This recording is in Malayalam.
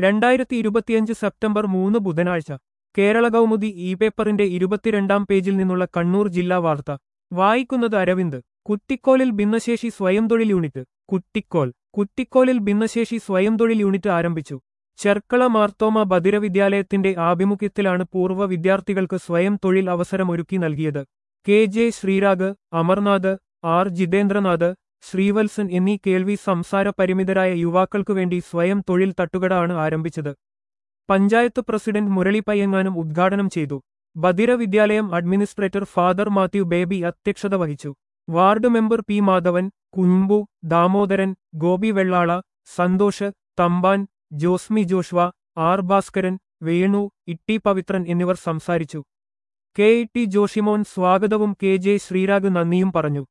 രണ്ടായിരത്തി ഇരുപത്തിയഞ്ച് സെപ്റ്റംബർ മൂന്ന് ബുധനാഴ്ച കേരള കൗമുദി ഇ പേപ്പറിന്റെ ഇരുപത്തിരണ്ടാം പേജിൽ നിന്നുള്ള കണ്ണൂർ ജില്ലാ വാർത്ത വായിക്കുന്നത് അരവിന്ദ് കുറ്റിക്കോലിൽ ഭിന്നശേഷി സ്വയം തൊഴിൽ യൂണിറ്റ് കുറ്റിക്കോൽ കുറ്റിക്കോലിൽ ഭിന്നശേഷി സ്വയം തൊഴിൽ യൂണിറ്റ് ആരംഭിച്ചു ചെർക്കള മാർത്തോമ ബദിര വിദ്യാലയത്തിന്റെ ആഭിമുഖ്യത്തിലാണ് പൂർവ്വ വിദ്യാർത്ഥികൾക്ക് സ്വയം തൊഴിൽ അവസരമൊരുക്കി നൽകിയത് K J Sreerag Amarnath R Jithendranath Sreevalsan എന്നീ കേൾവി സംസാര പരിമിതരായ യുവാക്കൾക്കു വേണ്ടി സ്വയം തൊഴിൽ തട്ടുകട ആണ് ആരംഭിച്ചത് പഞ്ചായത്ത് പ്രസിഡന്റ് മുരളി പയ്യങ്ങാനും ഉദ്ഘാടനം ചെയ്തു ബദിര വിദ്യാലയം അഡ്മിനിസ്ട്രേറ്റർ ഫാദർ മാത്യു ബേബി അധ്യക്ഷത വഹിച്ചു ward member P Madhavan Kunhambu Damodaran Gopi Vellala Santhosh Thampan Josmi Joshua R Bhaskaran Venu Itty Pavithran എന്നിവർ സംസാരിച്ചു കെ ഇ ടി ജോഷിമോൻ സ്വാഗതവും കെ ജെ ശ്രീരാഗ് നന്ദിയും പറഞ്ഞു